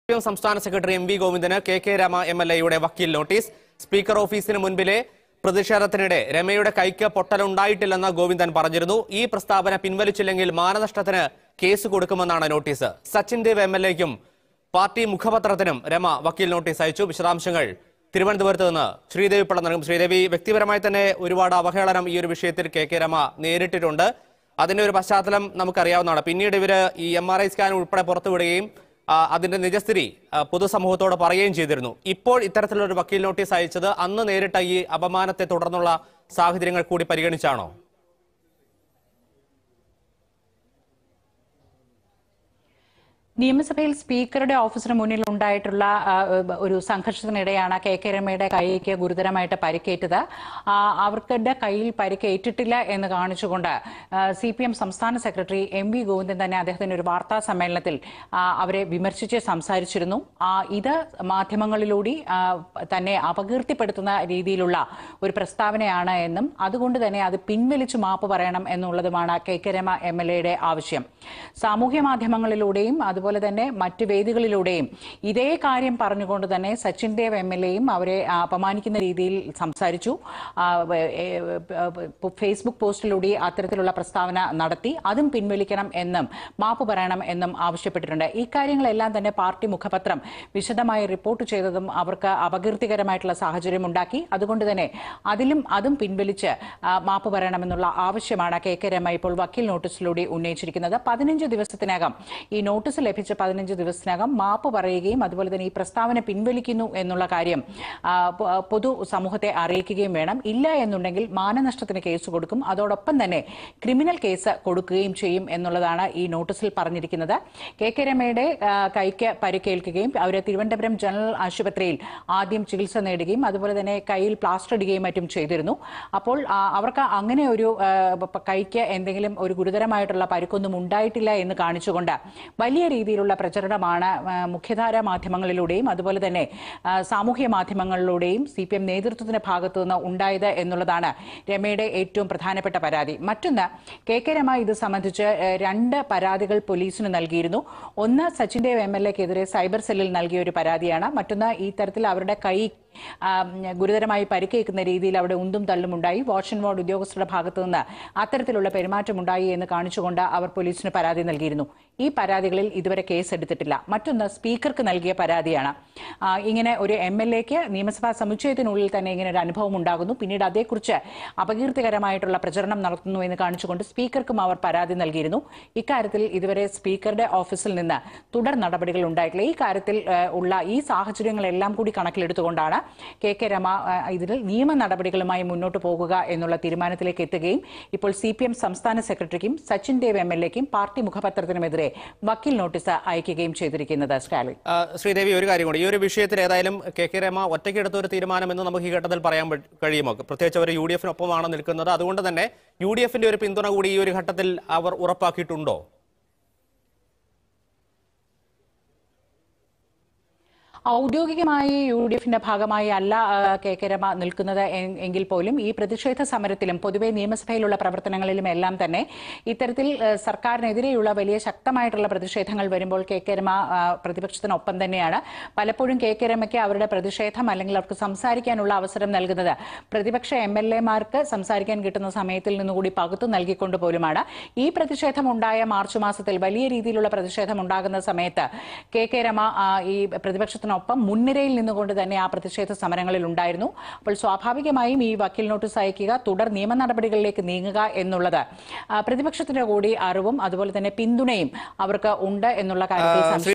M സംസ്ഥാന secretary M V Govindan K K Rema M L എയുടെ വക്കീൽ നോട്ടീസ് സ്പീക്കർ ഓഫീസിന് മുൻപിലെ പ്രതിഷേധത്തിനിടെ രമയുടെ കൈക്ക് പൊട്ടലുണ്ടായിട്ടില്ലെന്ന് ഗോവിന്ദൻ പറഞ്ഞിരുന്നു ഈ പ്രസ്താവന പിൻവലിച്ചില്ലെങ്കിൽ മാനനഷ്ടത്തിന് കേസ് കൊടുക്കുമെന്നാണ് notice Sachin Dev M L എക്കും പാർട്ടി മുഖപത്രത്തിനും രമ വക്കീൽ നോട്ടീസ് അയച്ചു വിശദാംശങ്ങൾ തിരുവനന്തപുരത്ത് നിന്ന് ശ്രീദേവി പിള്ള നൽകും ശ്രീദേവി വ്യക്തിപരമായി തന്നെ ഒരുപാട് അവഹേളനം ഈ ഒരു വിഷയത്തിൽ കെ കെ രമ നേരിട്ടിട്ടുണ്ട് അതിന്റെ ഒരു പശ്ചാത്തലം നമുക്കറിയാവുന്നതാണ് പിന്നീട് ഇവര് ഈ എം ആർ ഐ സ്കാൻ ഉൾപ്പെടെ പുറത്തുവിടുകയും ആ, അതിന്റെ നിജസ്ഥിതി ആ, പൊതുസമൂഹത്തോട് പറയുകയും ചെയ്തിരുന്നു ഇപ്പോൾ ഇത്തരത്തിലുള്ള ഒരു വക്കീൽ നോട്ടീസ് അയച്ചത് അന്ന് നേരിട്ട ഈ അപമാനത്തെ തുടർന്നുള്ള സാഹചര്യങ്ങൾ കൂടി പരിഗണിച്ചാണോ നിയമസഭയിൽ സ്പീക്കറുടെ ഓഫീസിന് മുന്നിൽ ഉണ്ടായിട്ടുള്ള ആ, ഒരു സംഘർഷത്തിനിടെയാണ് കെ കെ രമയുടെ കൈക്ക് ഗുരുതരമായിട്ട് പരിക്കേറ്റത് ആ, അവർക്കുടെ കയ്യിൽ പരിക്കേറ്റിട്ടില്ല എന്ന് കാണിച്ചുകൊണ്ട് സി പി എം സംസ്ഥാന സെക്രട്ടറി എം വി ഗോവിന്ദൻ തന്നെ അദ്ദേഹത്തിന്റെ ഒരു വാർത്താ സമ്മേളനത്തിൽ ആ, അവരെ വിമർശിച്ച് സംസാരിച്ചിരുന്നു ആ, ഇത് മാധ്യമങ്ങളിലൂടെ ആ, തന്നെ അപകീർത്തിപ്പെടുത്തുന്ന രീതിയിലുള്ള ഒരു പ്രസ്താവനയാണ് എന്നും അതുകൊണ്ട് തന്നെ അത് പിൻവലിച്ചു മാപ്പ് പറയണം എന്നുള്ളതുമാണ് K K Rema M L എയുടെ ആവശ്യം സാമൂഹ്യ മാധ്യമങ്ങളിലൂടെയും അതുപോലെ തന്നെ മറ്റ് വേദികളിലൂടെയും ഇതേ കാര്യം പറഞ്ഞുകൊണ്ട് തന്നെ സച്ചിൻ ദേവ് എം എൽ എയും അവരെ ആ, അപമാനിക്കുന്ന രീതിയിൽ സംസാരിച്ചു ആ, ഏ, ഏ, ഫേസ്ബുക്ക് പോസ്റ്റിലൂടെ അത്തരത്തിലുള്ള പ്രസ്താവന നടത്തി അതും പിൻവലിക്കണം എന്നും മാപ്പ് പറയണം എന്നും ആവശ്യപ്പെട്ടിട്ടുണ്ട് ഈ കാര്യങ്ങളെല്ലാം തന്നെ പാർട്ടി മുഖപത്രം വിശദമായി റിപ്പോർട്ട് ചെയ്തതും അവർക്ക് അപകീർത്തികരമായിട്ടുള്ള സാഹചര്യം ഉണ്ടാക്കി അതുകൊണ്ട് തന്നെ അതിലും അതും പിൻവലിച്ച് ആ, മാപ്പ് പറയണമെന്നുള്ള ആവശ്യമാണ് കെ കെ രമ ഇപ്പോൾ വക്കീൽ നോട്ടീസിലൂടെ ഉന്നയിച്ചിരിക്കുന്നത് പതിനഞ്ച് ദിവസത്തിനകം ഈ നോട്ടീസ് ലഭിച്ച പതിനഞ്ച് ദിവസത്തിനകം മാപ്പ് പറയുകയും അതുപോലെ തന്നെ ഈ പ്രസ്താവന പിൻവലിക്കുന്നു എന്നുള്ള കാര്യം ആ, പൊ- പൊതു സമൂഹത്തെ അറിയിക്കുകയും വേണം ഇല്ല എന്നുണ്ടെങ്കിൽ മാനനഷ്ടത്തിന് കേസ് കൊടുക്കും അതോടൊപ്പം തന്നെ ക്രിമിനൽ കേസ് കൊടുക്കുകയും ചെയ്യും എന്നുള്ളതാണ് ഈ നോട്ടീസിൽ പറഞ്ഞിരിക്കുന്നത് കെ കെ രമയുടെ ആ, കൈക്ക് പരിക്കേൽക്കുകയും അവരെ തിരുവനന്തപുരം ജനറൽ ആശുപത്രിയിൽ ആദ്യം ചികിത്സ നേടുകയും അതുപോലെ തന്നെ കയ്യിൽ പ്ലാസ്റ്റർ ഇടുകയും മറ്റും ചെയ്തിരുന്നു അപ്പോൾ ആ, അവർക്ക് അങ്ങനെ ഒരു ആ, പ- കൈക്ക് എന്തെങ്കിലും ഒരു ഗുരുതരമായിട്ടുള്ള പരിക്കൊന്നും ഉണ്ടായിട്ടില്ല എന്ന് കാണിച്ചുകൊണ്ട് വലിയ രീതിയിലുള്ള പ്രചരണമാണ് ആ, മുഖ്യധാര മാധ്യമങ്ങളിലൂടെയും അതുപോലെ തന്നെ ആ, സാമൂഹ്യ മാധ്യമങ്ങളിലൂടെയും സി പി എം നേതൃത്വത്തിന്റെ ഭാഗത്തു നിന്ന് ഉണ്ടായത് എന്നുള്ളതാണ് രമയുടെ ഏറ്റവും പ്രധാനപ്പെട്ട പരാതി മറ്റൊന്ന് കെ കെ രമ ഇത് സംബന്ധിച്ച് ഏഹ്, രണ്ട് പരാതികൾ പോലീസിന് നൽകിയിരുന്നു ഒന്ന് സച്ചിൻ ദേവ് എം എൽ എക്കെതിരെ സൈബർ സെല്ലിൽ നൽകിയ ഒരു പരാതിയാണ് മറ്റൊന്ന് ഈ തരത്തിൽ അവരുടെ കൈ ആ, ഗുരുതരമായി പരിക്കേൽക്കുന്ന രീതിയിൽ അവിടെ ഉന്തും തള്ളും ഉണ്ടായി വാച്ച് ആൻഡ് വാർഡ് ഉദ്യോഗസ്ഥരുടെ ഭാഗത്തു നിന്ന് അത്തരത്തിലുള്ള പെരുമാറ്റമുണ്ടായി എന്ന് കാണിച്ചുകൊണ്ട് അവർ പോലീസിന് പരാതി നൽകിയിരുന്നു ഈ പരാതികളിൽ ഇതുവരെ കേസെടുത്തിട്ടില്ല മറ്റൊന്ന് സ്പീക്കർക്ക് നൽകിയ പരാതിയാണ് ആ, ഇങ്ങനെ ഒരു എം എൽ എക്ക് നിയമസഭാ സമുച്ചയത്തിനുള്ളിൽ തന്നെ ഇങ്ങനെ ഒരു അനുഭവം ഉണ്ടാകുന്നു പിന്നീട് അതേക്കുറിച്ച് അപകീർത്തികരമായിട്ടുള്ള പ്രചരണം നടത്തുന്നു എന്ന് കാണിച്ചുകൊണ്ട് സ്പീക്കർക്കും അവർ പരാതി നൽകിയിരുന്നു ഇക്കാര്യത്തിൽ ഇതുവരെ സ്പീക്കറുടെ ഓഫീസിൽ നിന്ന് തുടർ നടപടികൾ ഉണ്ടായിട്ടില്ല ഈ കാര്യത്തിൽ ഏഹ്, ഉള്ള ഈ സാഹചര്യങ്ങളെല്ലാം കൂടി കണക്കിലെടുത്തുകൊണ്ടാണ് കെ കെ രമ ഏഹ്, ഇതിൽ നിയമ നടപടികളുമായി മുന്നോട്ട് പോകുക എന്നുള്ള തീരുമാനത്തിലേക്ക് എത്തുകയും ഇപ്പോൾ സി പി എം സംസ്ഥാന സെക്രട്ടറിക്കും സച്ചിൻ ദേവ് എം എൽ എക്കും പാർട്ടി മുഖപത്രത്തിനുമെതിരെ വക്കീൽ നോട്ടീസ് അയക്കുകയും ചെയ്തിരിക്കുന്നത് സ്റ്റാലിൻ ആ, ശ്രീദേവി ഒരു കാര്യം കൂടി ഈ ഒരു വിഷയത്തിൽ ഏതായാലും കെ കെ രമ ഒറ്റയ്ക്കെടുത്ത ഒരു തീരുമാനമെന്ന് നമുക്ക് ഈ ഘട്ടത്തിൽ പറയാൻ പ- കഴിയുമോ പ്രത്യേകിച്ച് അവർ യു ഡി എഫിനൊപ്പമാണ് നിൽക്കുന്നത് അതുകൊണ്ട് തന്നെ യു ഡി എഫിന്റെ ഒരു പിന്തുണ കൂടി ഈ ഒരു ഘട്ടത്തിൽ അവർ ഉറപ്പാക്കിയിട്ടുണ്ടോ ഔദ്യോഗികമായി യു ഡി എഫിന്റെ ഭാഗമായി അല്ല ആ, കെ കെ രമ നിൽക്കുന്നത് എ- എങ്കിൽ പോലും ഈ പ്രതിഷേധ സമരത്തിലും പൊതുവെ നിയമസഭയിലുള്ള പ്രവർത്തനങ്ങളിലും എല്ലാം തന്നെ ഇത്തരത്തിൽ ആ, സർക്കാരിനെതിരെയുള്ള വലിയ ശക്തമായിട്ടുള്ള പ്രതിഷേധങ്ങൾ വരുമ്പോൾ കെ കെ രമ ആ, പ്രതിപക്ഷത്തിനൊപ്പം തന്നെയാണ് പലപ്പോഴും കെ കെ രമയ്ക്ക് അവരുടെ പ്രതിഷേധം അല്ലെങ്കിൽ അവർക്ക് സംസാരിക്കാനുള്ള അവസരം നൽകുന്നത് പ്രതിപക്ഷ എം എൽ എമാർക്ക് സംസാരിക്കാൻ കിട്ടുന്ന സമയത്തിൽ നിന്നുകൂടി പകുത്തു നൽകിക്കൊണ്ട് പോലുമാണ് ഈ പ്രതിഷേധം ഉണ്ടായ മാർച്ച് മാസത്തിൽ വലിയ രീതിയിലുള്ള പ്രതിഷേധം ഉണ്ടാകുന്ന സമയത്ത് കെ കെ രമ ആ, ഈ പ്രതിപക്ഷത്തിനൊപ്പം മുൻനിരയിൽ നിന്നുകൊണ്ട് തന്നെ ആ പ്രതിഷേധ സമരങ്ങളിൽ ഉണ്ടായിരുന്നു അപ്പോൾ സ്വാഭാവികമായും ഈ വക്കീൽ നോട്ടീസ് അയക്കുക തുടർ നിയമ നടപടികളിലേക്ക് നീങ്ങുക എന്നുള്ളത് ആ, പ്രതിപക്ഷത്തിന്റെ കൂടി അറിവും അതുപോലെ തന്നെ പിന്തുണയും അവർക്ക് ഉണ്ട് എന്നുള്ള കാര്യത്തിൽ സംശയം